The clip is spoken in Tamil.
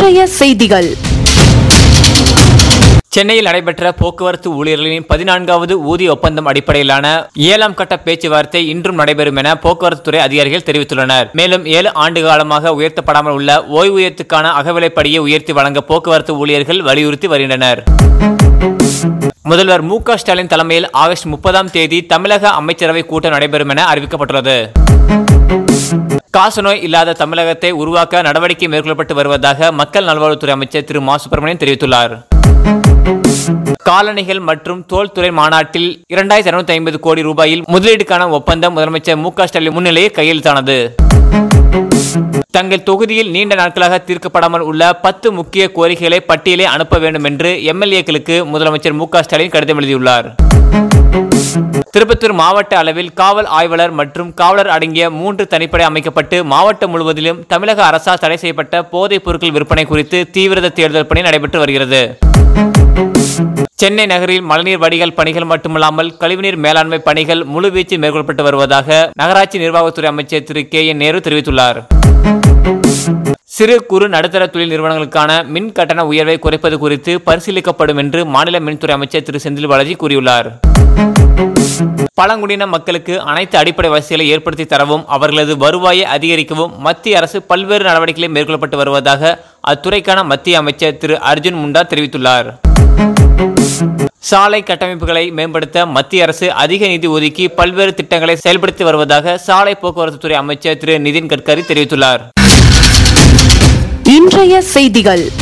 இன்றைய செய்திகள் சென்னையில் நடைபெற்ற போக்குவரத்து ஊழியர்களின் பதினான்காவது ஊதிய ஒப்பந்தம் அடிப்படையிலான ஏழாம் கட்ட பேச்சுவார்த்தை இன்றும் நடைபெறும் என போக்குவரத்து துறை அதிகாரிகள் தெரிவித்துள்ளனர் மேலும் ஏழு ஆண்டு காலமாக உயர்த்தப்படாமல் உள்ள ஓய்வூதியத்துக்கான அகவிலைப்படியை உயர்த்தி வழங்க போக்குவரத்து ஊழியர்கள் வலியுறுத்தி வருகின்றனர் முதல்வர் மு க ஸ்டாலின் தலைமையில் ஆகஸ்ட் முப்பதாம் தேதி தமிழக அமைச்சரவை கூட்டம் நடைபெறும் என அறிவிக்கப்பட்டுள்ளது காசநோய் இல்லாத தமிழகத்தை உருவாக்க நடவடிக்கை மேற்கொள்ளப்பட்டு வருவதாக மக்கள் நல்வாழ்வுத்துறை அமைச்சர் திரு மா சுப்பிரமணியன் தெரிவித்துள்ளார் காலணிகள் மற்றும் தோல் துறை மாநாட்டில் இரண்டாயிரத்தி இருநூத்தி ஐம்பது கோடி ரூபாயில் முதலீடுக்கான ஒப்பந்தம் முதலமைச்சர் மு க ஸ்டாலின் முன்னிலையில் கையெழுத்தானது தங்கள் தொகுதியில் நீண்ட நாட்களாக தீர்க்கப்படாமல் உள்ள பத்து முக்கிய கோரிக்கைகளை பட்டியலை அனுப்ப வேண்டும் என்று எம்எல்ஏக்களுக்கு முதலமைச்சர் மு க ஸ்டாலின் கடிதம் எழுதியுள்ளார் திருப்பத்தூர் மாவட்ட அளவில் காவல் ஆய்வாளர் மற்றும் காவலர் அடங்கிய மூன்று தனிப்படை அமைக்கப்பட்டு மாவட்டம் முழுவதிலும் தமிழக அரசால் தடை செய்யப்பட்ட போதைப் பொருட்கள் விற்பனை குறித்து தீவிர தேடுதல் பணி நடைபெற்று வருகிறது சென்னை நகரில் மழைநீர் வடிகால் பணிகள் மட்டுமல்லாமல் கழிவுநீர் மேலாண்மை பணிகள் முழுவீச்சில் மேற்கொள்ளப்பட்டு வருவதாக நகராட்சி நிர்வாகத்துறை அமைச்சர் திரு கே என் நேரு தெரிவித்துள்ளார் சிறு குறு நடுத்தர தொழில் நிறுவனங்களுக்கான மின் கட்டண உயர்வை குறைப்பது குறித்து பரிசீலிக்கப்படும் என்று மாநில மின்துறை அமைச்சர் திரு செந்தில் பாலாஜி கூறியுள்ளார் பழங்குடியின மக்களுக்கு அனைத்து அடிப்படை வசதிகளை ஏற்படுத்தி தரவும் அவர்களது வருவாயை அதிகரிக்கவும் மத்திய அரசு பல்வேறு நடவடிக்கைகளை மேற்கொள்ளப்பட்டு வருவதாக அத்துறைக்கான மத்திய அமைச்சர் திரு அர்ஜுன் முண்டா தெரிவித்துள்ளார் சாலை கட்டமைப்புகளை மேம்படுத்த மத்திய அரசு அதிக நிதி ஒதுக்கி பல்வேறு திட்டங்களை செயல்படுத்தி வருவதாக சாலை போக்குவரத்து துறை அமைச்சர் திரு நிதின் கட்கரி தெரிவித்துள்ளார் இன்றைய செய்திகள்